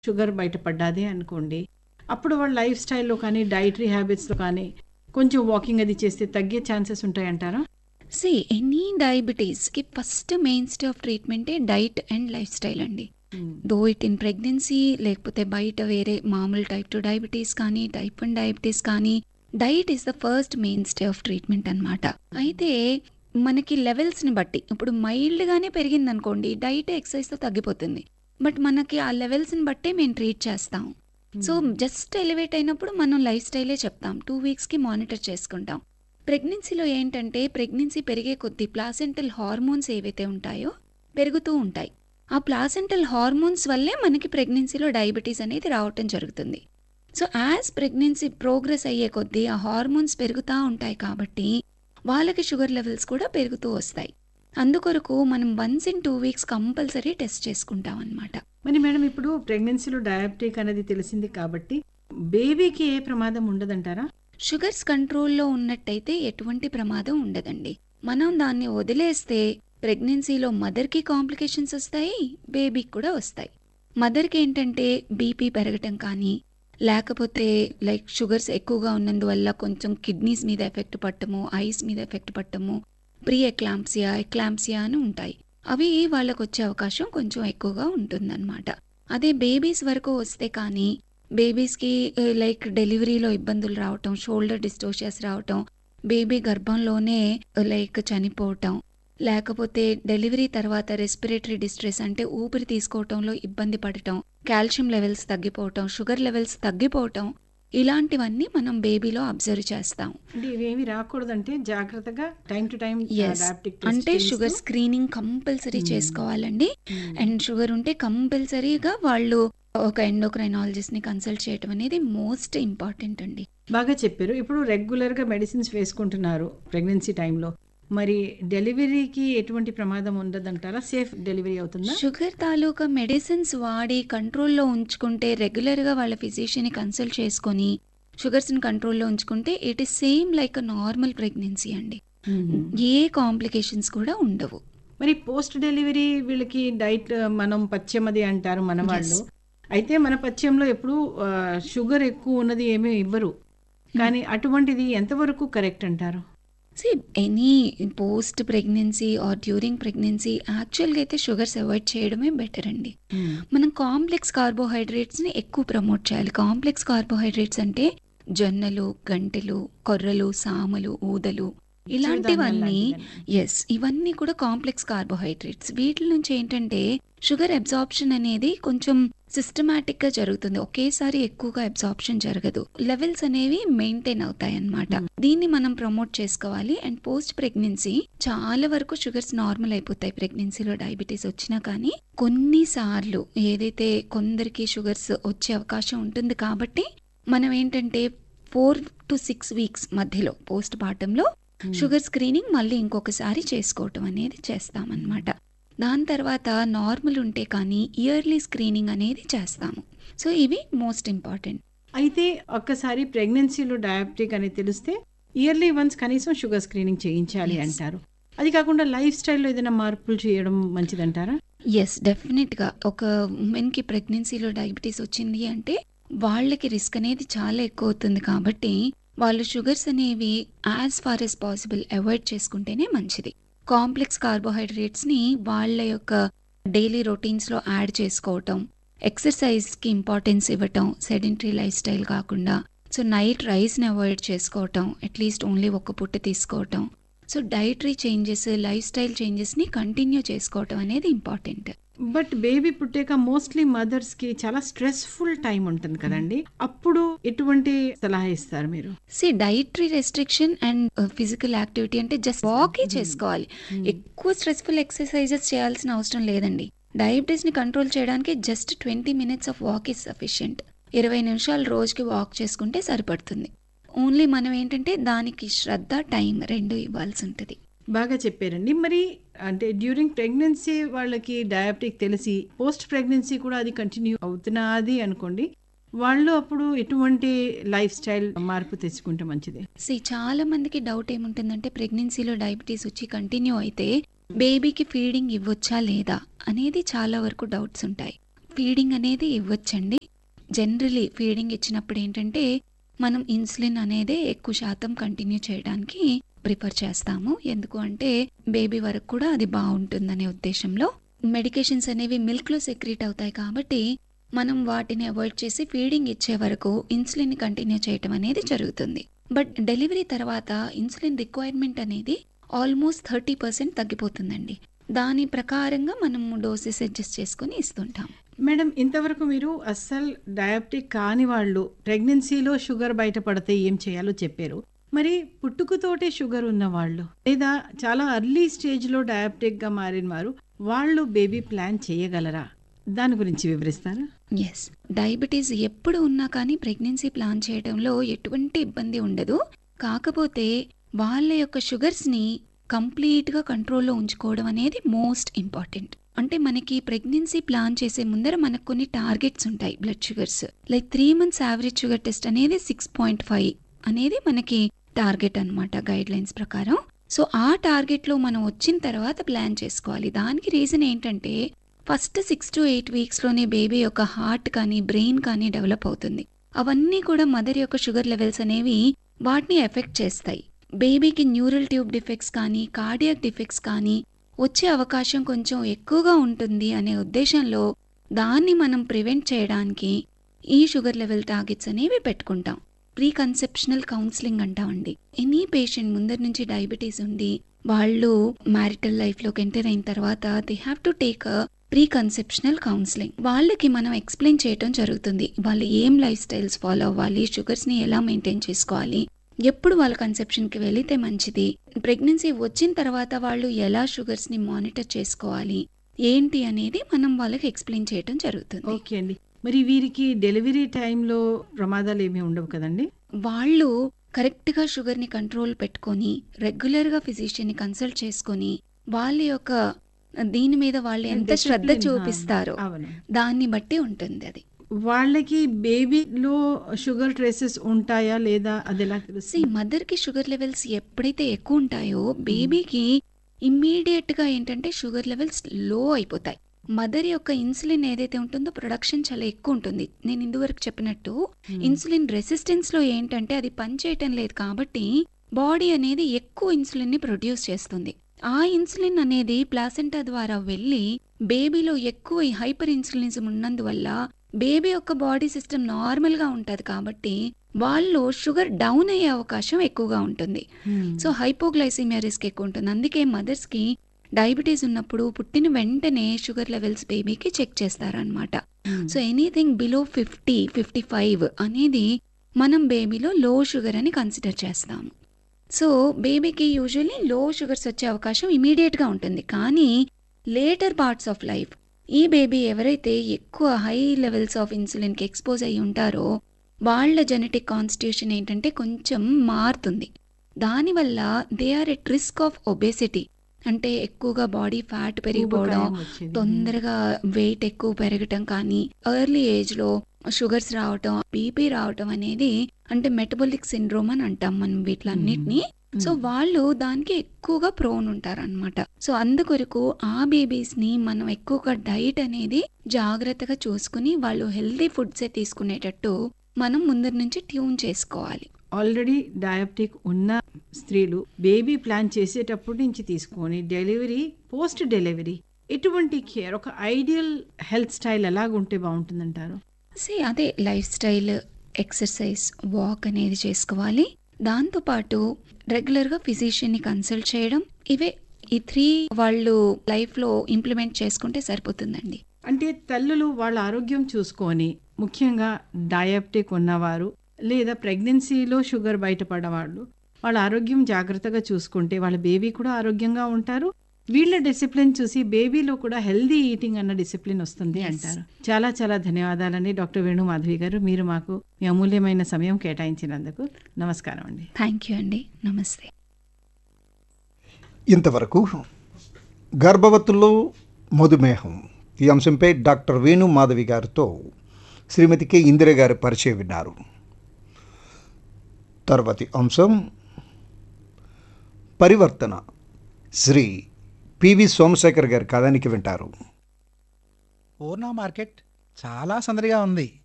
Sugar బయటపడ్డాది అనుకోండి అప్పుడు వాళ్ళ లైఫ్ స్టైల్లో కానీ డైటరీ హ్యాబిట్స్లో కానీ కొంచెం వాకింగ్ అది చేస్తే తగ్గే ఛాన్సెస్ ఉంటాయంటారా సి ఎనీ డయాబెటీస్కి ఫస్ట్ మెయిన్ స్టే ఆఫ్ ట్రీట్మెంటే డైట్ అండ్ లైఫ్ స్టైల్ అండి దో ఇట్ ఇన్ ప్రెగ్నెన్సీ లేకపోతే బయట వేరే మామూలు టైప్ టూ డయాబెటీస్ కానీ టైప్ వన్ డయాబెటీస్ కానీ diet is the first mainstay of treatment అన్నమాట అయితే మనకి లెవెల్స్ని బట్టి ఇప్పుడు మైల్డ్గానే పెరిగింది అనుకోండి డైట్ ఎక్సర్సైజ్తో తగ్గిపోతుంది బట్ మనకి ఆ లెవెల్స్ని బట్టే మేము ట్రీట్ చేస్తాం సో జస్ట్ ఎలివేట్ అయినప్పుడు మనం లైఫ్ స్టైలే చెప్తాం టూ వీక్స్కి మానిటర్ చేసుకుంటాం ప్రెగ్నెన్సీలో ఏంటంటే ప్రెగ్నెన్సీ పెరిగే కొద్దీ ప్లాసెంటల్ హార్మోన్స్ ఏవైతే ఉంటాయో పెరుగుతూ ఉంటాయి ఆ ప్లాసెంటల్ హార్మోన్స్ వల్లే మనకి ప్రెగ్నెన్సీలో డయాబెటీస్ అనేది రావటం జరుగుతుంది సో యాజ్ ప్రెగ్నెన్సీ ప్రోగ్రెస్ అయ్యే కొద్దీ ఆ హార్మోన్స్ పెరుగుతూ ఉంటాయి కాబట్టి వాళ్ళకి షుగర్ లెవెల్స్ కూడా పెరుగుతూ వస్తాయి అందుకొరకు మనం once in two weeks compulsory test చేసుకుంటాం అనమాట మరి మేడం ఇప్పుడు ప్రెగ్నెన్సీలో డయాబెటిక్ అనేది తెలిసింది కాబట్టి బేబీకి ఏ ప్రమాదం ఉండదంటారా షుగర్స్ కంట్రోల్లో ఉన్నట్టయితే ఎటువంటి ప్రమాదం ఉండదండి మనం దాన్ని వదిలేస్తే ప్రెగ్నెన్సీలో మదర్కి కాంప్లికేషన్స్ వస్తాయి బేబీకి కూడా వస్తాయి మదర్కి ఏంటంటే బీపీ పెరగటం కానీ లేకపోతే లైక్ షుగర్స్ ఎక్కువగా ఉన్నందువల్ల కొంచెం కిడ్నీస్ మీద ఎఫెక్ట్ పట్టము ఐస్ మీద ఎఫెక్ట్ పట్టము ప్రీ ఎక్లాంప్సియా ఎక్లాంప్సియా అని ఉంటాయి అవి వాళ్ళకు వచ్చే అవకాశం కొంచెం ఎక్కువగా ఉంటుందన్నమాట అదే బేబీస్ వరకు వస్తే కానీ బేబీస్కి లైక్ డెలివరీలో ఇబ్బందులు రావటం షోల్డర్ డిస్టోషియస్ రావటం బేబీ గర్భంలోనే లైక్ చనిపోవటం లేకపోతే డెలివరీ తర్వాత రెస్పిరేటరీ డిస్ట్రెస్ అంటే ఊపిరి తీసుకోవటంలో ఇబ్బంది పడటం కాల్షియం లెవెల్స్ తగ్గిపోవటం షుగర్ లెవెల్స్ తగ్గిపోవటం ఇలాంటివన్నీ మనం బేబీలో అబ్జర్వ్ చేస్తాం అంటే ఇవేమి రాకూడదంటే జాగ్రత్తగా టైం టు టైం Yes. అంటే షుగర్ స్క్రీనింగ్ కంపల్సరీ Hmm. చేసుకోవాలండి అండ్ షుగర్ ఉంటే కంపల్సరీగా వాళ్ళు ఒక ఎండోక్రైనాలజిస్ట్ ని కన్సల్ట్ చేయడం అనేది మోస్ట్ ఇంపార్టెంట్ అండి బాగా చెప్పారు ఇప్పుడు రెగ్యులర్ గా మెడిసిన్స్ వేసుకుంటున్నారు ప్రెగ్నెన్సీ టైంలో మరి డెలివరీకి ఎటువంటి ప్రమాదం ఉండదంటారా సేఫ్ డెలివరీ అవుతుందా షుగర్ తాలూకా మెడిసిన్స్ వాడి కంట్రోల్లో ఉంచుకుంటే రెగ్యులర్గా వాళ్ళ ఫిజిషియన్ని కన్సల్ట్ చేసుకొని షుగర్స్ని కంట్రోల్లో ఉంచుకుంటే it is same like a normal pregnancy అండి మ్మ్. ఏ కాంప్లికేషన్స్ కూడా ఉండవు మరి పోస్ట్ డెలివరీ వీళ్ళకి డైట్ మనం పథ్యమది అంటారు మన వాళ్ళు Yes. అయితే మన పథ్యంలో ఎప్పుడు షుగర్ ఎక్కువ ఉన్నది ఏమీ ఇవ్వరు కానీ అటువంటిది ఎంతవరకు కరెక్ట్ అంటారు see any post pregnancy or during pregnancy యాక్చువల్గా అయితే షుగర్స్ అవాయిడ్ చేయడమే బెటర్ అండి మనం కాంప్లెక్స్ కార్బోహైడ్రేట్స్ని ఎక్కువ ప్రమోట్ చేయాలి కాంప్లెక్స్ కార్బోహైడ్రేట్స్ అంటే జొన్నలు గంటెలు కొర్రలు సామలు ఊదలు ఇలాంటివన్నీ ఎస్ ఇవన్నీ కూడా కాంప్లెక్స్ కార్బోహైడ్రేట్స్ వీటి నుంచి ఏంటంటే షుగర్ అబ్జార్ప్షన్ అనేది కొంచెం సిస్టమాటిక్ గా జరుగుతుంది ఒకేసారి ఎక్కువగా అబ్జార్ప్షన్ జరగదు లెవెల్స్ అనేవి మెయింటైన్ అవుతాయి అన్నమాట దీన్ని మనం ప్రమోట్ చేసుకోవాలి అండ్ పోస్ట్ ప్రెగ్నెన్సీ చాలా వరకు షుగర్స్ నార్మల్ అయిపోతాయి ప్రెగ్నెన్సీలో డయాబెటీస్ వచ్చినా కానీ కొన్నిసార్లు ఏదైతే కొందరికి షుగర్స్ వచ్చే అవకాశం ఉంటుంది కాబట్టి మనం ఏంటంటే ఫోర్ టు సిక్స్ వీక్స్ మధ్యలో పోస్ట్ పార్టంలో షుగర్ స్క్రీనింగ్ మళ్ళీ ఇంకొకసారి చేసుకోవటం అనేది చేస్తామన్నమాట దాని తర్వాత నార్మల్ ఉంటే కానీ ఇయర్లీ స్క్రీనింగ్ అనేది చేస్తాము సో ఇవి మోస్ట్ ఇంపార్టెంట్ అయితే ఒక్కసారి ప్రెగ్నెన్సీలో డయాబెటిక్ అనేది తెలిస్తే ఇయర్లీ వన్స్ కనీసం షుగర్ స్క్రీనింగ్ చేయించాలి Yes. అంటారు అది కాకుండా లైఫ్ స్టైల్లో ఏదైనా మార్పులు చేయడం మంచిదంటారా ఎస్ డెఫినెట్గా ఒక ఉమెన్కి ప్రెగ్నెన్సీలో డయాబెటీస్ వచ్చింది అంటే వాళ్ళకి రిస్క్ అనేది చాలా ఎక్కువ అవుతుంది కాబట్టి వాళ్ళు షుగర్స్ అనేవి as far as possible avoid చేసుకుంటేనే మంచిది కాంప్లెక్స్ కార్బోహైడ్రేట్స్ని వాళ్ళ యొక్క డైలీ రొటీన్స్లో యాడ్ చేసుకోవటం ఎక్సర్సైజ్కి ఇంపార్టెన్స్ ఇవ్వటం సెడెంటరీ లైఫ్ స్టైల్ కాకుండా సో నైట్ రైస్ని అవాయిడ్ చేసుకోవటం అట్లీస్ట్ ఓన్లీ ఒక పుట్ట తీసుకోవటం so dietary changes lifestyle చేంజెస్ని కంటిన్యూ చేసుకోవటం అనేది ఇంపార్టెంట్ బట్ బేబీ పుట్టాక మోస్ట్లీ మదర్స్ కి చాలా స్ట్రెస్ఫుల్ టైం ఉంటుంది కదండి అప్పుడు ఎటువంటి సలహా ఇస్తారు మీరు see dietary restriction and physical activity అంటే జస్ట్ వాకే చేసుకోవాలి ఎక్కువ స్ట్రెస్ఫుల్ ఎక్సర్సైజెస్ చేయాల్సిన అవసరం లేదండి డయాబెటీస్ ని కంట్రోల్ చేయడానికి just twenty minutes of walk is sufficient ఇరవై నిమిషాలు రోజుకి వాక్ చేసుకుంటే సరిపడుతుంది ఓన్లీ మనం ఏంటంటే దానికి శ్రద్ధ టైం రెండు ఇవ్వాల్సి ఉంటుంది బాగా చెప్పారండి మరి అంటే డ్యూరింగ్ ప్రెగ్నెన్సీ వాళ్ళకి డయాబెటిక్ తెలిసి పోస్ట్ ప్రెగ్నెన్సీ కూడా అది కంటిన్యూ అవుతున్నది అనుకోండి వాళ్ళు అప్పుడు ఎటువంటి లైఫ్ స్టైల్ మార్పు తెచ్చుకుంటే మంచిది సి చాలా మందికి డౌట్ ఏముంటుందంటే ప్రెగ్నెన్సీలో డయాబెటీస్ వచ్చి కంటిన్యూ అయితే బేబీకి ఫీడింగ్ ఇవ్వొచ్చా లేదా అనేది చాలా వరకు డౌట్స్ ఉంటాయి ఫీడింగ్ అనేది ఇవ్వచ్చండి జనరలీ ఫీడింగ్ ఇచ్చినప్పుడు ఏంటంటే మనం ఇన్సులిన్ అనేది ఎక్కువ శాతం కంటిన్యూ చేయడానికి ప్రిఫర్ చేస్తాము ఎందుకు అంటే బేబీ వరకు కూడా అది బాగుంటుందనే ఉద్దేశంలో మెడికేషన్స్ అనేవి మిల్క్లో సెక్రీట్ అవుతాయి కాబట్టి మనం వాటిని అవాయిడ్ చేసి ఫీడింగ్ ఇచ్చే వరకు ఇన్సులిన్ కంటిన్యూ చేయటం అనేది జరుగుతుంది బట్ డెలివరీ తర్వాత ఇన్సులిన్ రిక్వైర్మెంట్ అనేది ఆల్మోస్ట్ థర్టీ పర్సెంట్ తగ్గిపోతుందండి దాని ప్రకారంగా మనం డోసెస్ అడ్జస్ట్ చేసుకుని ఇస్తుంటాం మేడం ఇంతవరకు మీరు అస్సలు డయాబెటిక్ కాని వాళ్ళు ప్రెగ్నెన్సీలో షుగర్ బయటపడితే ఏం చేయాలో చెప్పారు మరి పుట్టుకతోటే షుగర్ ఉన్న వాళ్ళు లేదా చాలా అర్లీ స్టేజ్లో డయాబెటిక్గా మారిన వారు వాళ్ళు బేబీ ప్లాన్ చేయగలరా దాని గురించి వివరిస్తారా ఎస్ డయాబెటీస్ ఎప్పుడు ఉన్నా కానీ ప్రెగ్నెన్సీ ప్లాన్ చేయడంలో ఎటువంటి ఇబ్బంది ఉండదు కాకపోతే వాళ్ళ యొక్క షుగర్స్ని కంప్లీట్గా కంట్రోల్లో ఉంచుకోవడం అనేది మోస్ట్ ఇంపార్టెంట్ అంటే మనకి ప్రెగ్నెన్సీ ప్లాన్ చేసే ముందర మనకు కొన్ని టార్గెట్స్ ఉంటాయి blood sugars like three months average sugar test అనేది సిక్స్ పాయింట్ ఫైవ్ అనేది మనకి టార్గెట్ అనమాట గైడ్ లైన్స్ ప్రకారం సో ఆ టార్గెట్లో మనం వచ్చిన తర్వాత ప్లాన్ చేసుకోవాలి దానికి రీజన్ ఏంటంటే ఫస్ట్ సిక్స్ టు ఎయిట్ వీక్స్లోనే బేబీ యొక్క హార్ట్ కానీ బ్రెయిన్ కానీ డెవలప్ అవుతుంది అవన్నీ కూడా మదర్ యొక్క షుగర్ లెవెల్స్ అనేవి వాటిని ఎఫెక్ట్ చేస్తాయి బేబీకి న్యూరల్ ట్యూబ్ డిఫెక్ట్స్ కానీ కార్డియాక్ డిఫెక్ట్స్ కానీ వచ్చే అవకాశం కొంచెం ఎక్కువగా ఉంటుంది అనే ఉద్దేశంలో దాన్ని మనం ప్రివెంట్ చేయడానికి ఈ షుగర్ లెవెల్ టార్గెట్స్ అనేవి పెట్టుకుంటాం ప్రీ కన్సెప్షనల్ కౌన్సిలింగ్ అంటామండి ఎనీ పేషెంట్ ముందర నుంచి డయాబెటీస్ ఉండి వాళ్ళు మ్యారిటల్ లైఫ్లోకి ఎంటర్ అయిన తర్వాత they have to take a pre conceptional counselling వాళ్ళకి మనం ఎక్స్ప్లెయిన్ చేయటం జరుగుతుంది వాళ్ళు ఏం లైఫ్ స్టైల్స్ ఫాలో అవ్వాలి షుగర్స్ని ఎలా మెయింటైన్ చేసుకోవాలి ఎప్పుడు వాళ్ళ కన్సెప్షన్కి వెళితే మంచిది ప్రెగ్నెన్సీ వచ్చిన తర్వాత వాళ్ళు ఎలా షుగర్స్ని మానిటర్ చేసుకోవాలి ఏంటి అనేది మనం వాళ్ళకి ఎక్స్ప్లెయిన్ చేయటం జరుగుతుంది ఓకే అండి మరి వీరికి డెలివరీ టైంలో ప్రమాదాలు ఏమీ ఉండవు కదండి వాళ్ళు కరెక్ట్గా షుగర్ని కంట్రోల్ పెట్టుకొని రెగ్యులర్గా ఫిజిషియన్ని కన్సల్ట్ చేసుకొని వాళ్ళ యొక్క దీని మీద వాళ్ళు ఎంత శ్రద్ధ Discipline, చూపిస్తారో అవును దాన్ని బట్టి ఉంటుంది అది వాళ్ళకి బేబీలో షుగర్ ట్రేసెస్ ఉంటాయా లేదా అది ఎలా సి తెలుస్తుంది మదర్కి షుగర్ లెవెల్స్ ఎప్పుడైతే ఎక్కువ ఉంటాయో బేబీకి ఇమ్మీడియట్గా ఏంటంటే షుగర్ లెవెల్స్ లో అయిపోతాయి మదర్ యొక్క ఇన్సులిన్ ఏదైతే ఉంటుందో ప్రొడక్షన్ చాలా ఎక్కువ ఉంటుంది నేను ఇందువరకు చెప్పినట్టు ఇన్సులిన్ రెసిస్టెన్స్ లో ఏంటంటే అది పనిచేయటం లేదు కాబట్టి బాడీ అనేది ఎక్కువ ఇన్సులిన్ ని ప్రొడ్యూస్ చేస్తుంది ఆ ఇన్సులిన్ అనేది ప్లాసెంటా ద్వారా వెళ్ళి బేబీలో ఎక్కువ హైపర్ ఇన్సులినిజం ఉన్నందువల్ల బేబీ యొక్క బాడీ సిస్టమ్ నార్మల్ గా ఉంటది కాబట్టి వాళ్ళు షుగర్ డౌన్ అయ్యే అవకాశం ఎక్కువగా ఉంటుంది సో హైపోగ్లైసిమియా రిస్క్ ఎక్కువ ఉంటుంది అందుకే మదర్స్ కి డయాబెటీస్ ఉన్నప్పుడు పుట్టిన వెంటనే షుగర్ లెవెల్స్ బేబీకి చెక్ చేస్తారనమాట so anything below fifty fifty five అనేది మనం బేబీలో లో షుగర్ అని కన్సిడర్ చేస్తాము సో బేబీకి యూజువల్లీ లో షుగర్స్ వచ్చే అవకాశం ఇమీడియట్గా ఉంటుంది కానీ లేటర్ పార్ట్స్ ఆఫ్ లైఫ్ ఈ బేబీ ఎవరైతే ఎక్కువ హై లెవెల్స్ ఆఫ్ ఇన్సులిన్కి ఎక్స్పోజ్ అయ్యి ఉంటారో వాళ్ళ జెనెటిక్ కాన్స్టిట్యూషన్ ఏంటంటే కొంచెం మారుతుంది దానివల్ల they are at risk of obesity అంటే ఎక్కువగా బాడీ ఫ్యాట్ పెరిగిపోవడం ఊబకాయం వచ్చేది. తొందరగా వెయిట్ ఎక్కువ పెరగటం కానీ ఎర్లీ ఏజ్ లో షుగర్స్ రావటం బీపీ రావటం అనేది అంటే మెటబోలిక్ సిండ్రోమ్ అని అంటాం మనం వీటిలన్నిటిని మ్మ్. సో వాళ్ళు దానికి ఎక్కువగా ప్రోన్ ఉంటారు అనమాట సో అందుకొరకు ఆ బేబీస్ ని మనం ఎక్కువగా డైట్ అనేది జాగ్రత్తగా చూసుకుని వాళ్ళు హెల్దీ ఫుడ్సే తీసుకునేటట్టు మనం ముందర నుంచి ట్యూన్ చేసుకోవాలి ఆల్రెడీ డయాబెటిక్ ఉన్న స్త్రీలు బేబీ ప్లాన్ చేసేటప్పటి నుంచి తీసుకొని డెలివరీ పోస్ట్ డెలివరీ ఎటువంటి కేర్ ఒక ఐడియల్ హెల్త్ స్టైల్ ఎలాగుంటే బాగుంటుందంటారు సే అదే లైఫ్ స్టైల్ ఎక్సర్సైజ్ వాక్ అనేది చేసుకోవాలి దాంతోపాటు రెగ్యులర్గా ఫిజిషియన్ని కన్సల్ట్ చేయడం ఇవే ఈ త్రీ వాళ్ళు లైఫ్లో ఇంప్లిమెంట్ చేసుకుంటే సరిపోతుందండి అంటే తల్లులు వాళ్ళ ఆరోగ్యం చూసుకొని ముఖ్యంగా డయాబెటిక్ ఉన్నవారు లేదా ప్రెగ్నెన్సీలో షుగర్ బయటపడవాళ్ళు వాళ్ళ ఆరోగ్యం జాగ్రత్తగా చూసుకుంటే వాళ్ళ బేబీ కూడా ఆరోగ్యంగా ఉంటారు వీళ్ళ డిసిప్లిన్ చూసి బేబీలో కూడా హెల్దీ ఈటింగ్ అన్న డిసిప్లిన్ వస్తుంది Yes. అంటారు చాలా చాలా ధన్యవాదాలండి డాక్టర్ వేణు మాధవి గారు మీరు మాకు మీ అమూల్యమైన సమయం కేటాయించినందుకు నమస్కారం అండి థ్యాంక్ యూ అండి నమస్తే ఇంతవరకు గర్భవతుల్లో మధుమేహం ఈ అంశంపై డాక్టర్ వేణు మాధవి గారితో శ్రీమతి కె ఇందిర గారి పరిచయం విన్నారు తర్వాతి అంశం పరివర్తన శ్రీ పివి సోమశేఖర్ గారి కథానికి వింటారు పూర్ణ మార్కెట్ చాలా సందడిగా ఉంది